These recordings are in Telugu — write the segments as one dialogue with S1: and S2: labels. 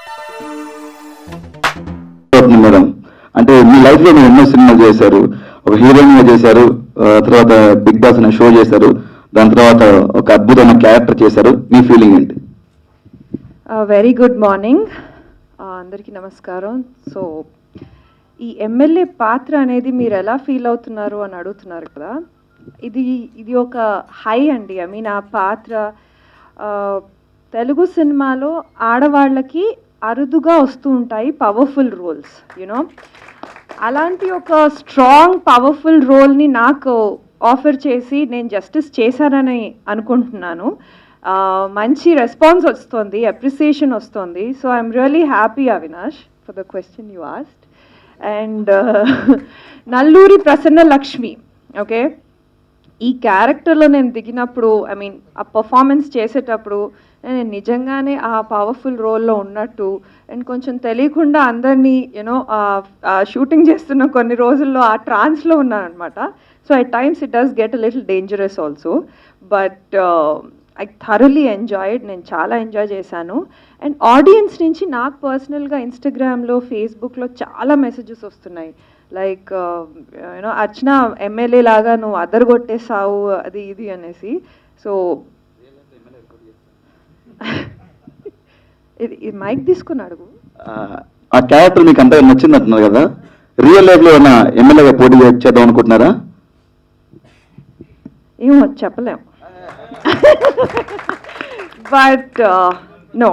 S1: అవుతుంది మేడం అంటే మీ లైఫ్ లో మీరు ఎన్నో సినిమాలు చేశారు ఒక హీరోయిన్ గా చేశారు ఆ, తర్వాత బిగ్ బాస్ అనే షో చేశారు దాని తర్వాత ఒక అద్భుతమైన క్యారెక్టర్ చేశారు మీ ఫీలింగ్ ఏంటి
S2: వెరీ గుడ్ మార్నింగ్ అందరికీ నమస్కారం సో ఈ ఎమ్మెల్యే పాత్ర అనేది మీరు ఎలా ఫీల్ అవుతున్నారు అని అడుగుతున్నారు కదా ఇది ఇది ఒక హై అండి ఐ మీన్ ఆ పాత్ర ఆ, తెలుగు సినిమాలో ఆడవాళ్ళకి అరుదుగా వస్తూ ఉంటాయి పవర్ఫుల్ రోల్స్ యూనో అలాంటి ఒక స్ట్రాంగ్ పవర్ఫుల్ రోల్ని నాకు ఆఫర్ చేసి నేను జస్టిస్ చేశానని అనుకుంటున్నాను ఆ, మంచి రెస్పాన్స్ వస్తుంది అప్రిసియేషన్ వస్తుంది so I'm really happy Avinash for the question you asked and Nalluri Prasanna Lakshmi okay ఈ క్యారెక్టర్లో నేను దిగినప్పుడు ఐ మీన్ ఆ పర్ఫార్మెన్స్ చేసేటప్పుడు నేను నిజంగానే ఆ పవర్ఫుల్ రోల్లో ఉన్నట్టు అండ్ కొంచెం తెలియకుండా అందరినీ యూనో షూటింగ్ చేస్తున్న కొన్ని రోజుల్లో ఆ ట్రాన్స్లో ఉన్నాను అనమాట so at times it does get a little dangerous also but I thoroughly enjoyed నేను చాలా ఎంజాయ్ చేశాను అండ్ ఆడియన్స్ నుంచి నాకు పర్సనల్గా ఇన్స్టాగ్రామ్లో ఫేస్బుక్లో చాలా మెసేజెస్ వస్తున్నాయి లైక్ యూనో అర్చన ఎమ్మెల్యే లాగా నువ్వు అదరగొట్టేసావు అది ఇది అనేసి సో ఇది ఇది మైక్ తీసుకుని అడుగు
S1: ఆ, ఆ క్యారెక్టర్ మీకు అంతగా నచ్చింది అంటున్నారు కదా రియల్ లైఫ్ లో ఏమైనా ఎమ్మెల్యేగా పోటీ చేద్దాం అనుకుంటున్నారా
S2: ఏమో చెప్పలేం బట్ నో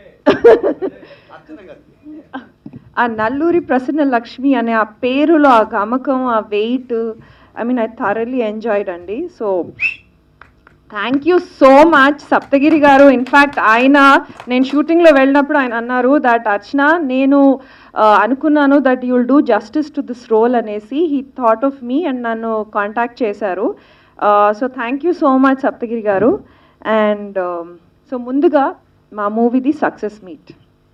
S2: ఆ నల్లూరి ప్రసన్న లక్ష్మి అనే ఆ పేరులో ఆ గమకం ఆ wait I mean I thoroughly enjoyed అండి so thank you so much Saptagiri garu in fact ఆయన నేను షూటింగ్లో వెళ్ళినప్పుడు ఆయన అన్నారు దట్ అర్చన నేను ఆ, అనుకున్నాను that you'll do justice to this role అనేసి he thought of me and నన్ను కాంటాక్ట్ చేశారు so thank you so much Saptagiri garu and so ముందుగా మా మూవీది సక్సెస్ మీట్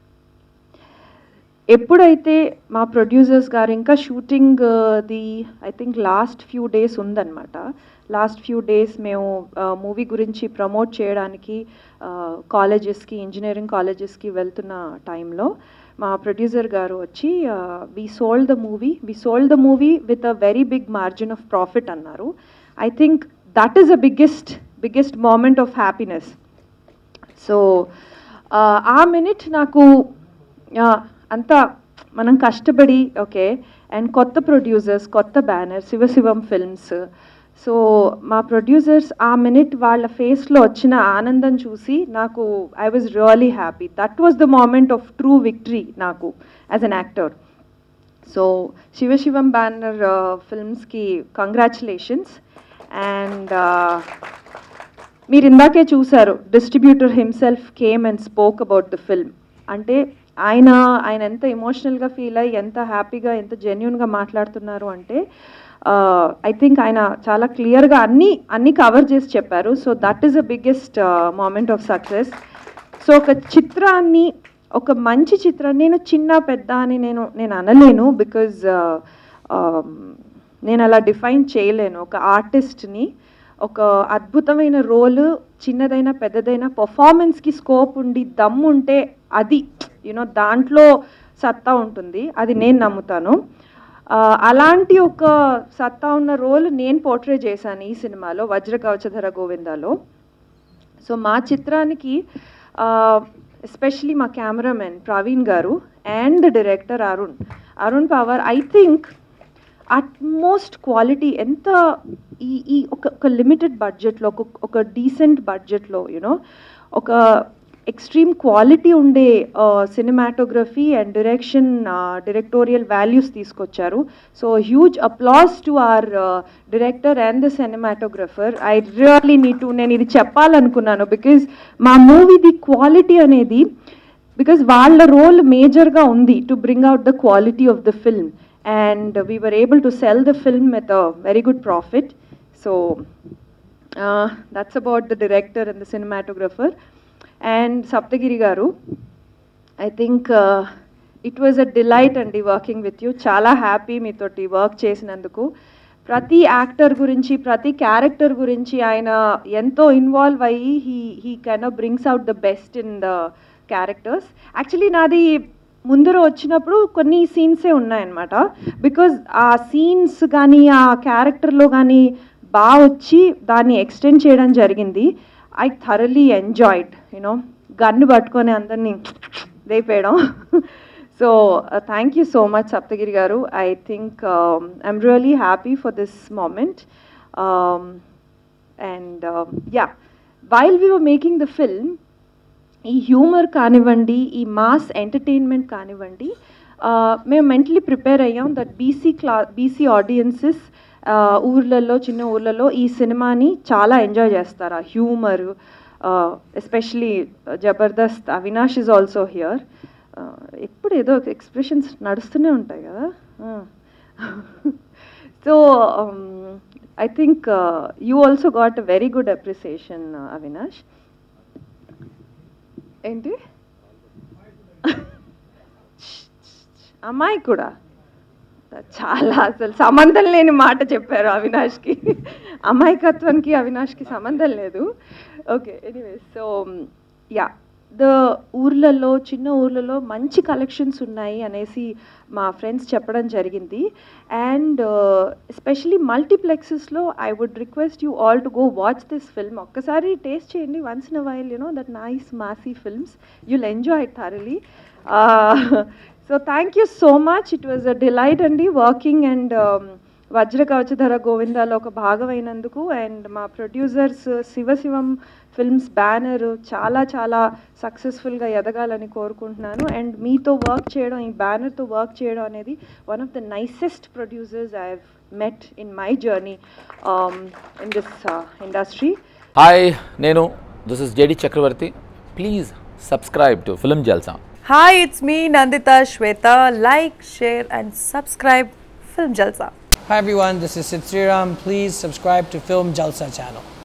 S2: ఎప్పుడైతే మా ప్రొడ్యూసర్స్ గారు ఇంకా shooting the I think last few days ఉందన్నమాట లాస్ట్ ఫ్యూ డేస్ మేము మూవీ గురించి ప్రమోట్ చేయడానికి కాలేజెస్కి ఇంజనీరింగ్ కాలేజెస్కి వెళ్తున్న టైంలో మా ప్రొడ్యూసర్ గారు వచ్చి we sold the movie we sold the movie with a very big margin of profit అన్నారు I think that is a biggest biggest moment of happiness so ఆ మినిట్ నాకు ఆ, అంతా మనం కష్టపడి ఓకే అండ్ కొత్త ప్రొడ్యూసర్స్ కొత్త బ్యానర్ శివశివం ఫిల్మ్స్ సో మా ప్రొడ్యూసర్స్ ఆ మినిట్ వాళ్ళ ఫేస్లో వచ్చిన ఆనందం చూసి నాకు I was really happy that was the moment of true victory నాకు as an actor so Shivashivam banner ఫిల్మ్స్కి కంగ్రాచులేషన్స్ అండ్ మీరు ఇందాకే చూశారు distributor himself came and spoke about the film అంటే ఆయన ఆయన ఎంత ఎమోషనల్గా ఫీల్ అయ్యి ఎంత హ్యాపీగా ఎంత జెన్యున్గా మాట్లాడుతున్నారు అంటే ఐ థింక్ ఆయన చాలా క్లియర్గా అన్నీ అన్నీ కవర్ చేసి చెప్పారు so that is the biggest moment of success so ఒక చిత్రాన్ని ఒక మంచి చిత్రం నేను చిన్న పెద్ద అని నేను నేను అనలేను బికాజ్ నేను అలా డిఫైన్ చేయలేను ఒక ఆర్టిస్ట్ని ఒక అద్భుతమైన రోల్ చిన్నదైనా పెద్దదైనా పర్ఫార్మెన్స్కి స్కోప్ ఉండి దమ్ ఉంటే అది యూనో దాంట్లో సత్తా ఉంటుంది అది నేను నమ్ముతాను ఆ, అలాంటి ఒక సత్తా ఉన్న రోల్ నేను పోర్ట్రే చేశాను ఈ సినిమాలో వజ్రకవచధర గోవిందాలో సో మా చిత్రానికి ఎస్పెషలీ మా cameraman Praveen garu and director Arun Arun Pawar I think utmost quality ఎంత ఈ ఈ ఒక ఒక లిమిటెడ్ బడ్జెట్లో ఒక ఒక డీసెంట్ బడ్జెట్లో యునో ఒక ఎక్స్ట్రీమ్ క్వాలిటీ ఉండే cinematography and direction directorial values తీసుకొచ్చారు so huge applause to our director and the cinematographer I really need to నేను ఇది చెప్పాలనుకున్నాను బికాజ్ మా మూవీది క్వాలిటీ అనేది బికాజ్ వాళ్ళ రోల్ మేజర్గా ఉంది to bring out the quality of the film and we were able to sell the film with a very good profit so that's about the director and the cinematographer and Saptagiri garu I think it was a delight అండి వర్కింగ్ విత్ యూ చాలా హ్యాపీ మీతోటి వర్క్ చేసినందుకు ప్రతి యాక్టర్ గురించి ప్రతి క్యారెక్టర్ గురించి ఆయన ఎంతో ఇన్వాల్వ్ అయ్యి he he can brings out the best in the characters actually నాది ముందర వచ్చినప్పుడు కొన్ని సీన్సే ఉన్నాయన్నమాట బికాజ్ ఆ సీన్స్ కానీ ఆ క్యారెక్టర్లో కానీ బాగా వచ్చి దాన్ని ఎక్స్టెండ్ చేయడం జరిగింది I thoroughly enjoyed you know gun పట్టుకొని అందరినీ లేపేయడం so thank you so much Saptagiri garu I think I'm really happy for this moment and yeah while we were making the film ఈ హ్యూమర్ కానివ్వండి ఈ మాస్ ఎంటర్టైన్మెంట్ కానివ్వండి ఆ, మేము మెంటలీ ప్రిపేర్ అయ్యాం that BC class BC audiences ఊర్లలో చిన్న ఊర్లలో ఈ సినిమాని చాలా ఎంజాయ్ చేస్తారు ఆ humour especially Jabardasth Avinash is also here ఎప్పుడు ఏదో ఎక్స్ప్రెషన్స్ నడుస్తూనే ఉంటాయి కదా so I think you also got a very good appreciation Avinash ఏంటి అమ్మాయి కూడా చాలా అసలు సంబంధం లేని మాట చెప్పారు అవినాష్కి అమాయకత్వానికి అవినాష్కి సంబంధం లేదు okay anyway so yeah the ఊర్లలో చిన్న ఊర్లలో మంచి కలెక్షన్స్ ఉన్నాయి అనేసి మా ఫ్రెండ్స్ చెప్పడం జరిగింది అండ్ ఎస్పెషలీ మల్టీప్లెక్సెస్లో I would request you all to go watch this film ఒక్కసారి టేస్ట్ చేయండి once in a while you know that nice massy films you'll enjoy it thoroughly so thank you so much it was a delight అండి వర్కింగ్ అండ్ వజ్ర కవచధర గోవిందాలో ఒక భాగం అయినందుకు అండ్ మా ప్రొడ్యూసర్స్ శివశివం ఫిల్మ్స్ బ్యానర్ చాలా చాలా సక్సెస్ఫుల్గా ఎదగాలని కోరుకుంటున్నాను అండ్ మీతో వర్క్ చేయడం ఈ బ్యానర్తో వర్క్ చేయడం అనేది one of the nicest producers I have met in my journey in this industry
S3: hi నేను this is JD Chakravarthy please subscribe to film Jalsa
S4: Hi, it's me Nandita Shweta. Like, share, and subscribe Film Jalsa.
S5: Hi everyone, this is Sid Sriram. Please subscribe to Film Jalsa channel.